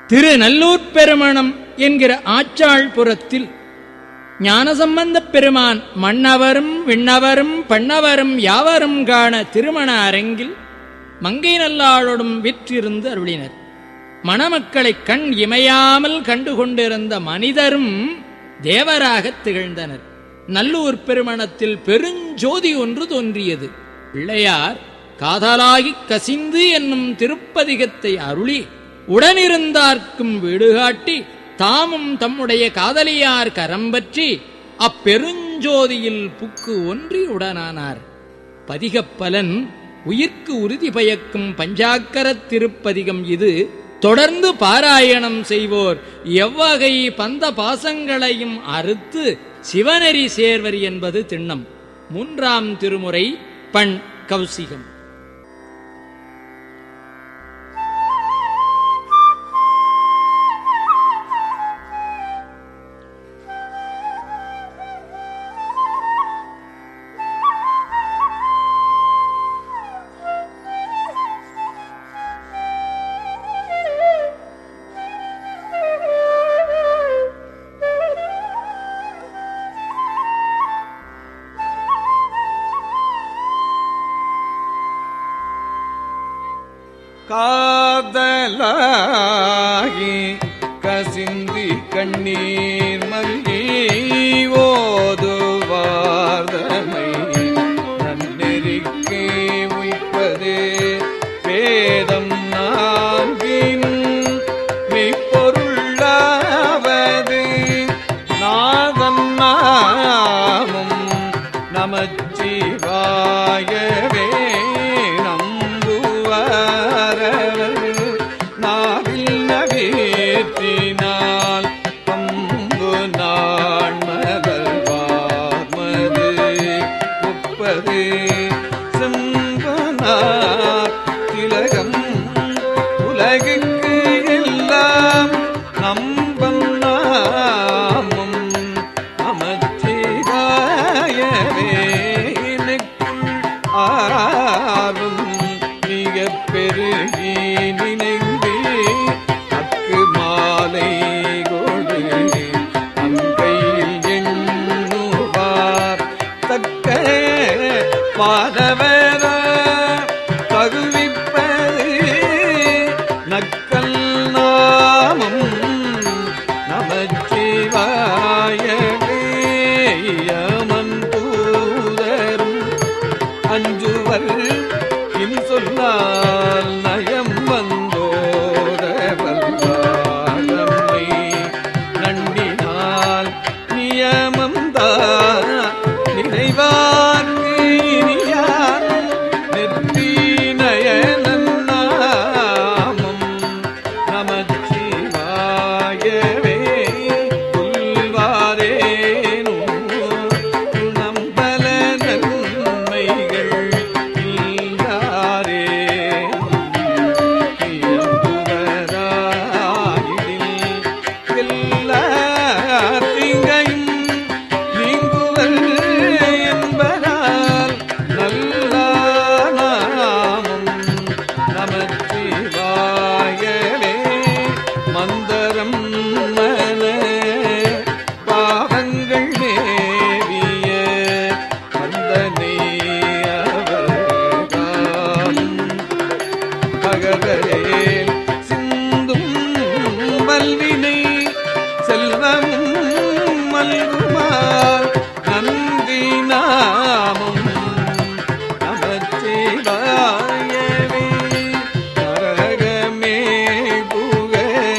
திரு நல்லூர் பெருமணம் என்கிற ஆச்சாள்புரத்தில் ஞானசம்பந்தப் பெருமான் மன்னவரும் விண்ணவரும் பண்ணவரும் யாவரும் காண திருமண அரங்கில் மங்கை நல்லாளோடும் விற்றிருந்து அருளினர் மணமக்களை கண் இமையாமல் கண்டு கொண்டிருந்த மனிதரும் தேவராகத் திகழ்ந்தனர் நல்லூர் பெருமணத்தில் பெருஞ்சோதி ஒன்று தோன்றியது பிள்ளையார் காதலாகிக் கசிந்து என்னும் திருப்பதிகத்தை அருளி உடனிருந்தார்க்கும் வீடு காட்டி தாமும் தம்முடைய காதலியார் கரம்பற்றி அப்பெருஞ்சோதியில் புக்கு ஒன்றி உடனானார் பதிகப்பலன் உயிர்க்கு உறுதி பயக்கும் பஞ்சாக்கரத் திருப்பதிகம் இது தொடர்ந்து பாராயணம் செய்வோர் எவ்வகை பந்த பாசங்களையும் அறுத்து சிவநெறி சேர்வர் என்பது திண்ணம் மூன்றாம் திருமுறை பண் கௌசிகம் காதலாகி கசிந்தி கண்ணீர் மல்லி ஓதுவார்தமை நன்னெறிக்கே உய்ப்பதே வேதம் நான்கின் மெய்ப்பொருளாவது நாதன் நாமம் நமச்சிவாயவே நம்புவாரவர் நாவில் நவீற்றினால் பம்பு நாண்மதல் வார்மது ஒப்பது செம்பனார் திலகம் உலகுக்கு எல்லாம் நம்பம் நாமம் நமச்சிவாயவே எனக்குள் ஆர்வம் மிகப் பெருகி நினைந்து அக்கு மாலை கொடு அங்கையில் எண்ணுவார் தக்க மாதவர தகுவிப்பது நக்கல் நாமம் நமச்சிவாயவே யமன் தூதரும் அஞ்சுவர் இன் சொன்னால் நயம் வந்தோரவல்லை நண்டினால் நியமம் தான் நினைவார்க்கு இனியான் நெற்றி நயனன் நாமம் நமச்சிவாயவே புல்வாரேனும் நம்பல நன்மைகள் இல்லாரே இயம்புவராயிடில் எல்லா தீங்கையும் நீங்குவர் என்பதால் நல்ல நாமம் நமச்சிவாயவே மந்தரம் மன பாவங்கள் மேவிய வந்தனை அவர்தாம் பகவரேல் சிந்தும் வல்வினை செல்வமும் மல்குமார் நன்றி நாமம் நமச்சிவாயவே நரகமே புக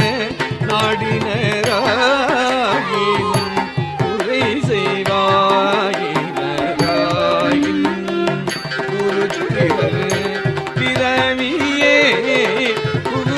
நாடினராயின் உரை செய்வாயினராயின் குரு பிறவியே குரு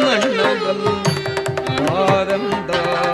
மன்னதல் பாதந்தார்